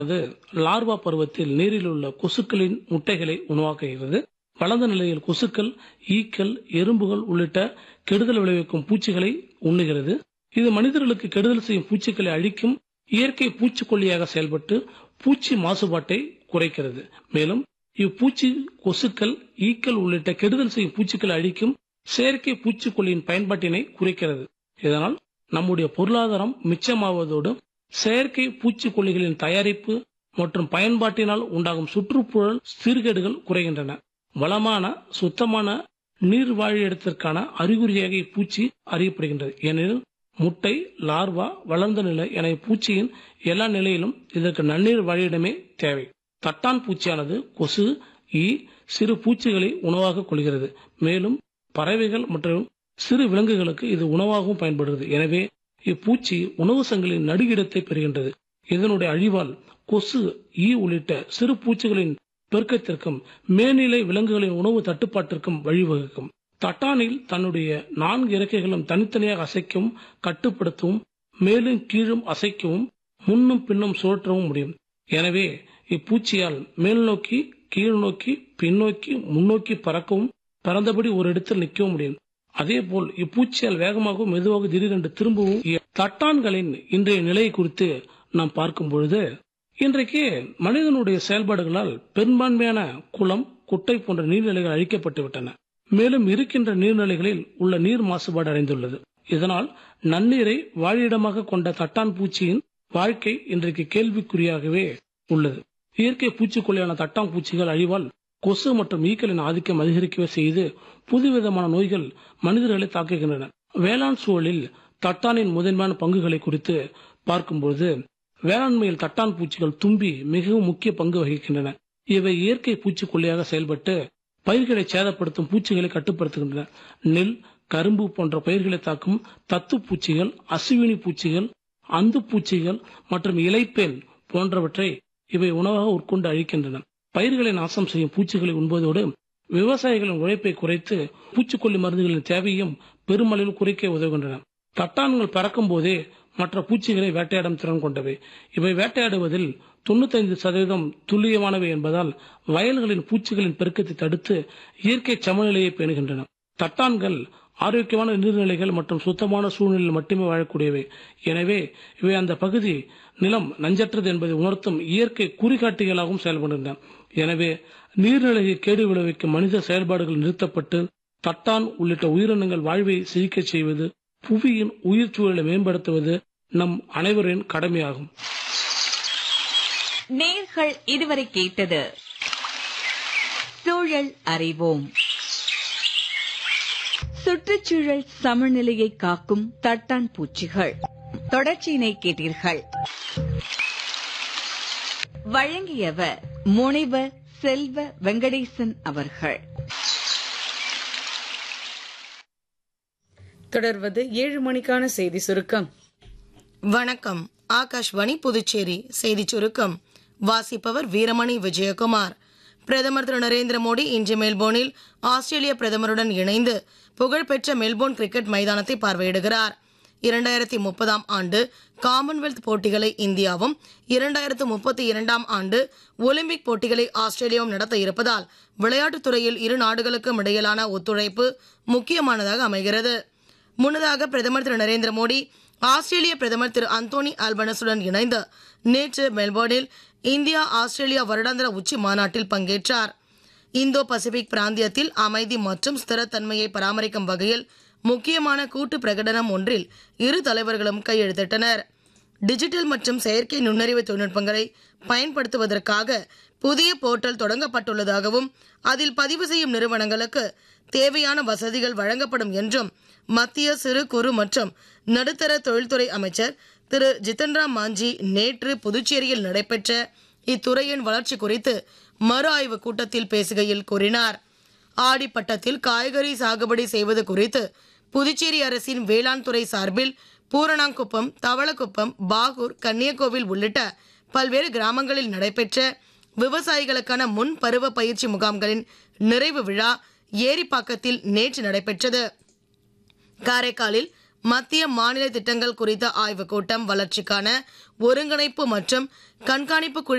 அது லார்வா பருவத்தில் நீரில் உள்ள கொசுக்களின் முட்டைகளை உணவாக்குகிறது வளர்ந்த நிலையில் கொசுக்கள் ஈக்கள் எறும்புகள் உள்ளிட்ட கெடுதல் விளைவிக்கும் பூச்சிகளை உண்ணுகிறது இது மனிதர்களுக்கு கெடுதல் செய்யும் பூச்சிகளை அழிக்கும் இயற்கை பூச்சிக்கொல்லியாக செயல்பட்டு பூச்சி மாசுபாட்டை குறைக்கிறது மேலும் இப்பூச்சி கொசுக்கள் ஈக்கள் உள்ளிட்ட கெடுதல் செய்யும் பூச்சிகளை அழிக்கும் செயற்கை பூச்சிக்கொல்லியின் பயன்பாட்டினை குறைக்கிறது இதனால் நம்முடைய பொருளாதாரம் மிச்சமாவதோடு செயற்கை பூச்சிக்கொல்லிகளின் தயாரிப்பு மற்றும் பயன்பாட்டினால் உண்டாகும் சுற்றுச்சூழல் சீர்கேடுகள் குறைகின்றன வளமான சுத்தமான நீர் வாழிடத்திற்கான அறிகுறியாக இப்பூச்சி அறியப்படுகின்றது ஏனெனில் முட்டை லார்வா வளர்ந்த நிலை என பூச்சியின் எல்லா நிலையிலும் இதற்கு நன்னீர் வாழிடமே தேவை தட்டான் பூச்சியானது கொசு ஈ சிறு பூச்சிகளை உணவாக கொள்கிறது மேலும் பறவைகள் மற்றும் சிறு விலங்குகளுக்கு இது உணவாகவும் பயன்படுகிறது எனவே இப்பூச்சி உணவு சங்கிலின் நடுகிடத்தை பெறுகின்றது இதனுடைய அழிவால் கொசு ஈ உள்ளிட்ட சிறு பூச்சிகளின் பெருக்கத்திற்கும் மேல்நிலை விலங்குகளின் உணவு தட்டுப்பாட்டிற்கும் வழிவகுக்கும் தட்டானில் தன்னுடைய நான்கு இறக்கைகளும் தனித்தனியாக அசைக்கவும் கட்டுப்படுத்தவும் மேலும் கீழும் அசைக்கவும் முன்னும் பின்னும் சுழற்றவும் முடியும் எனவே இப்பூச்சியால் மேல் நோக்கி கீழ் நோக்கி பின்னோக்கி முன்னோக்கி பறக்கவும் பறந்தபடி ஒரு இடத்தில் நிற்கவும் முடியும் அதேபோல் இப்பூச்சியால் வேகமாகவும் மெதுவாக திடீரென்று திரும்பவும் இய- தட்டான்களின் இன்றைய நிலை குறித்து நாம் பார்க்கும் பொழுது இன்றைக்கு மனிதனுடைய செயல்பாடுகளால் பெரும்பான்மையான குளம் குட்டை போன்ற நீர்நிலைகள் அழிக்கப்பட்டு விட்டன மேலும் இருக்கின்ற நீர்நிலைகளில் உள்ள நீர் மாசுபாடு அடைந்துள்ளது இதனால் நன்னீரை வாழிடமாக கொண்ட தட்டான் பூச்சியின் வாழ்க்கை இன்றைக்கு கேள்விக்குறியாகவே உள்ளது இயற்கை பூச்சிக்கொல்லியான தட்டான் பூச்சிகள் அழிவால் கொசு மற்றும் ஈக்களின் ஆதிக்கம் அதிகரிக்கவே செய்து புதுவிதமான நோய்கள் மனிதர்களை தாக்குகின்றன வேளாண் சூழலில் தட்டானின் முதன்மையான பங்குகளை குறித்து பார்க்கும்போது வேளாண்மையில் தட்டான் பூச்சிகள் தும்பி மிகவும் முக்கிய பங்கு வகிக்கின்றன இவை இயற்கை பூச்சிக்கொல்லியாக செயல்பட்டு பயிர்களை சேதப்படுத்தும் பூச்சிகளை கட்டுப்படுத்துகின்றன நெல் கரும்பு போன்ற பயிர்களை தாக்கும் தத்து பூச்சிகள் அசுவினி பூச்சிகள் அந்து பூச்சிகள் மற்றும் இலைப்பேன் போன்றவற்றை இவை உணவாக உட்கொண்டு அழிக்கின்றன பயிர்களை நாசம் செய்யும் பூச்சிகளை உண்பதோடு விவசாயிகளின் உழைப்பை குறைத்து பூச்சிக்கொல்லி மருந்துகளின் தேவையும் பெருமளவில் குறைக்க உதவுகின்றன தட்டான்கள் பறக்கும் போதே மற்ற பூச்சிகளை வேட்டையாடும் திறன் கொண்டவை இவை வேட்டையாடுவதில் தொண்ணூத்தைந்து சதவீதம் துல்லியமானவை என்பதால் வயல்களின் பூச்சிகளின் பெருக்கத்தை தடுத்து இயற்கை சமநிலையை பேணுகின்றன தட்டான்கள் ஆரோக்கியமான நீர்நிலைகள் மற்றும் சுத்தமான சூழ்நிலையில் மட்டுமே வாழக்கூடியவை எனவே இவை அந்த பகுதி நிலம் நஞ்சற்றது என்பதை உணர்த்தும் இயற்கை குறிகாட்டிகளாகவும் செயல்படுகின்றன எனவே நீர்நிலையை கேடு விளைவிக்கும் மனித செயல்பாடுகள் நிறுத்தப்பட்டு தட்டான் உள்ளிட்ட உயிரினங்கள் வாழ்வை செழிக்கச் செய்வது புவியின் உயிர் சூழலை மேம்படுத்துவது நம் அனைவரின் கடமையாகும் நேர்கள் இதுவரை கேட்டது சூழல் அறிவோம் சுற்றுச்சூழல் சமநிலையை காக்கும் தட்டான் பூச்சிகள் தொடர்ச்சியினை கேட்டீர்கள் வழங்கியவர் முனைவர் செல்வ வெங்கடேசன் அவர்கள் தொடர்வது ஏழு மணிக்கான செய்தி சுருக்கம் வணக்கம் ஆகாஷ்வாணி புதுச்சேரி செய்திச் சுருக்கம் வாசிப்பவர் வீரமணி விஜயகுமார் பிரதமர் திரு நரேந்திர மோடி இன்று மெல்போர்னில் ஆஸ்திரேலிய பிரதமருடன் இணைந்து புகழ்பெற்ற மெல்போர்ன் கிரிக்கெட் மைதானத்தை பார்வையிடுகிறார் இரண்டாயிரத்தி முப்பதாம் ஆண்டு காமன்வெல்த் போட்டிகளை இந்தியாவும் இரண்டாயிரத்து முப்பத்தி இரண்டாம் ஆண்டு ஒலிம்பிக் போட்டிகளை ஆஸ்திரேலியாவும் நடத்த இருப்பதால் விளையாட்டுத் துறையில் இரு நாடுகளுக்கும் இடையிலான ஒத்துழைப்பு முக்கியமானதாக அமைகிறது முன்னதாக பிரதமர் திரு நரேந்திர மோடி ஆஸ்திரேலிய பிரதமர் திரு அந்தோனி ஆல்பனஸுடன் இணைந்து நேற்று மெல்போர்னில் இந்தியா ஆஸ்திரேலியா வருடாந்திர உச்சி மாநாட்டில் பங்கேற்றார் இந்தோ பசிபிக் பிராந்தியத்தில் அமைதி மற்றும் ஸ்திரத்தன்மையை பராமரிக்கும் வகையில் முக்கியமான கூட்டு பிரகடனம் ஒன்றில் இரு தலைவர்களும் கையெழுத்திட்டனர் டிஜிட்டல் மற்றும் செயற்கை நுண்ணறிவு தொழில்நுட்பங்களை பயன்படுத்துவதற்காக புதிய போர்ட்டல் தொடங்கப்பட்டுள்ளதாகவும் அதில் பதிவு செய்யும் நிறுவனங்களுக்கு தேவையான வசதிகள் வழங்கப்படும் என்றும் மத்திய சிறு குறு மற்றும் நடுத்தர தொழில்துறை அமைச்சர் திரு ஜித்தன்ராம் மாஞ்சி நேற்று புதுச்சேரியில் நடைபெற்ற இத்துறையின் வளர்ச்சி குறித்து மறு ஆய்வு கூட்டத்தில் பேசுகையில் கூறினார் ஆடிப்பட்டத்தில் காய்கறி சாகுபடி செய்வது குறித்து புதுச்சேரி அரசின் வேளாண் துறை சார்பில் பூரணாங்குப்பம் தவளக்குப்பம் பாகூர் கன்னியகோவில் உள்ளிட்ட பல்வேறு கிராமங்களில் நடைபெற்ற விவசாயிகளுக்கான முன் பருவ பயிற்சி முகாம்களின் நிறைவு விழா ஏரிப்பாக்கத்தில் நேற்று நடைபெற்றது காரைக்காலில் மத்திய மாநில திட்டங்கள் குறித்த ஆய்வுக் கூட்டம் வளர்ச்சிக்கான ஒருங்கிணைப்பு மற்றும் கண்காணிப்பு குழு